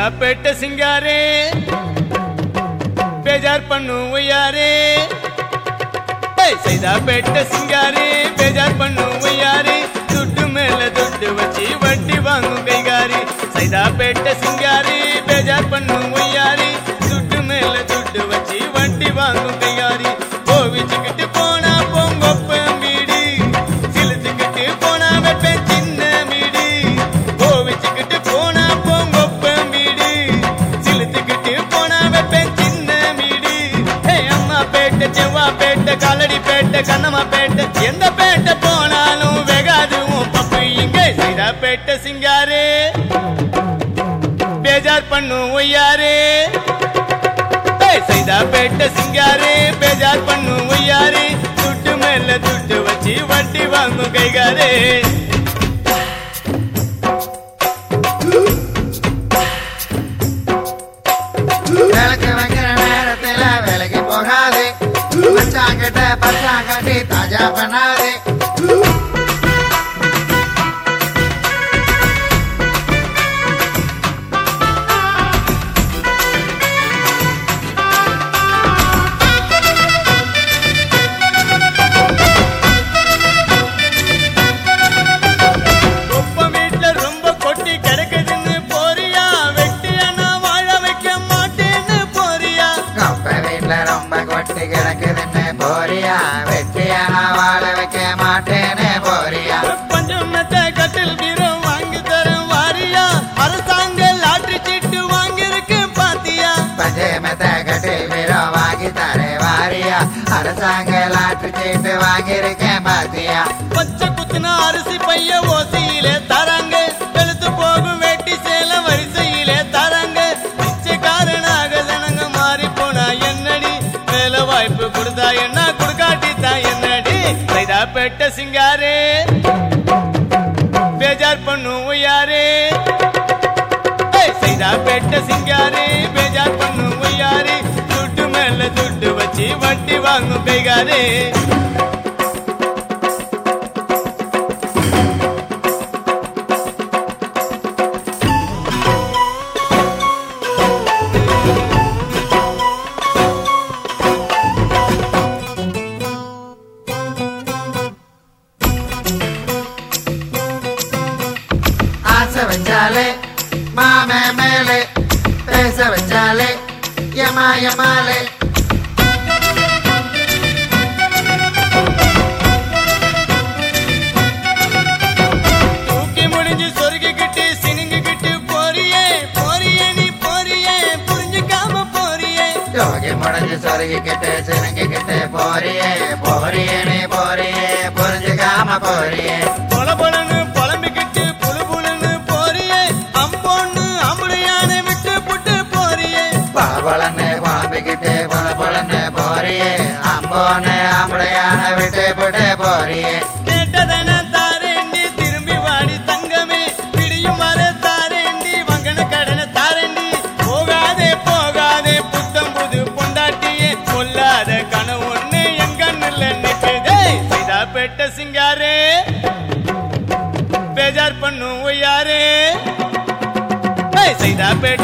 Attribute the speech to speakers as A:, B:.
A: சைதாப்பேட்டை சிங்காரே பேஜார் பண்ணு ஒய்யாரே ஏய், சைதாப்பேட்டை சிங்காரே பேஜார் பண்ணு ஒய்யாரே துட்டு மேல துட்டு வச்சு வட்டி வாங்கும் கைகாரி சைதாப்பேட்டை சிங்காரே பேஜார் பண்ணு ஒய்யாரே துட்டு மேல துட்டு வச்சு வட்டி வாங்கும் கைகாரி கோவிச்சுக்கிட்டு போனா பொங்கொப்பம் வீடு சிலுத்துக்கிட்டு போனா வைப்பேன் சின்ன வீடு கோவிச்சுக்கிட்டு போனா பொங்கொப்பம் வீடு சிலுத்துக்கிட்டு போனா வைப்பேன் சின்ன வீடு ஹே அம்மா பேட்டை செவ்வா பேட்டை காலடி பேட்டை கண்ணம்மா பேட்டை எந்த பேட்டை போனாலும் வெகாது உன் பப்பு இங்கே சைதா பேட்டை சிங்காரே பேஜார் பண்ணும் ஒய்யாரே ஏய், சைதா பேட்டை சிங்காரே பேஜார் பண்ணும் ஒய்யாரே துட்டு மேல துட்டு வச்சு வட்டி வாங்கும் கைகாரே
B: விளக்கு வைக்கிற நேரத்துல விலைக்கு போகாது மச்சாங்கிட்ட பச்சாங்கட்டி தாஜா பண்ணாது
A: ஒப்ப வீட்டுல ரொம்ப கொட்டி கிடக்குதுன்னு போறியா வெட்டியானா வாழ வைக்க மாட்டேன்னு போறியா
B: கொப்ப வீட்டுல ரொம்ப கொட்டி கிடக்குதுன்னு போறியா வெட்டியா நான் வாழ வைக்க மாட்டேன்னு போறியா
A: பஞ்சம் மெத்த கட்டில் பீரோ வாங்கி தரேன் வாரியா அரசாங்க லாட்டரி சீட்டு வாங்கியிருக்கு பாத்தியா
B: பஞ்சமத்த கட்டில் வீரோ வாங்கி தரே வாரியா அரசாங்க லாட்டு சீட்டு வாங்கியிருக்கேன் பாத்தியா
A: பச்சை குத்துன அரிசி பைய ஓசியிலே தராங்க வெளுத்து போகும் வேட்டி சேல வரிசையிலே தராங்க பிச்சைக்காரனாக ஜனங்க மாறி போனா என்னடி வேலை வாய்ப்பு கொடுத்தா என்ன கொடுக்காட்டி தான் என்னடி சைதா பெட்ட சிங்காரே பேஜார் பண்ணும் யாரே சைதா பெட்ட சிங்காரே பேஜார் பண்ணும் யாரே துட்டு மேல துட்டு வச்சு வட்டி வாங்கும் கைகாரே
B: ஆசை வச்சாலே மாமே மேலே பேச வச்சாலே யமா யமாலே
A: தூக்கி முடிஞ்சு சொருகிக்கிட்டு சினுங்கிக்கிட்டு போறியே போறியே நீ போறியே புரிஞ்சுக்காம போறியே
B: யோகி முடிஞ்சு சொருகிக்கிட்டு சினுங்கிக்கிட்டு போறியே போறியே நீ போறியே புரிஞ்சுக்காம போறியே
A: பொல பொலன்னு புலம்பிக்கிட்டு புழு புழுன்னு போறியே அம்போன்னு அம்புடையான விட்டு புட்டு போறியே
B: பளபளன்னு குழம்பிக்கிட்டு பொல பொலன்னு போறியே அம்போன்னு அம்படையான விட்டு போட்டு போறியே
A: கேட்டதன தாரேண்டி திரும்பி வாடி தங்கமே பிடியும் வர தாரேண்டி வங்கன கடன தாரேண்டி போகாதே போகாதே புத்தம் புது பொண்டாட்டியே கொல்லாத கனவு ஒண்ணு என் கண்ணுல நிக்குதே சைதா பெட்ட சிங்காரே பேஜார் பண்ணும் ஒய்யாரே ஏய், சைதா பெட்ட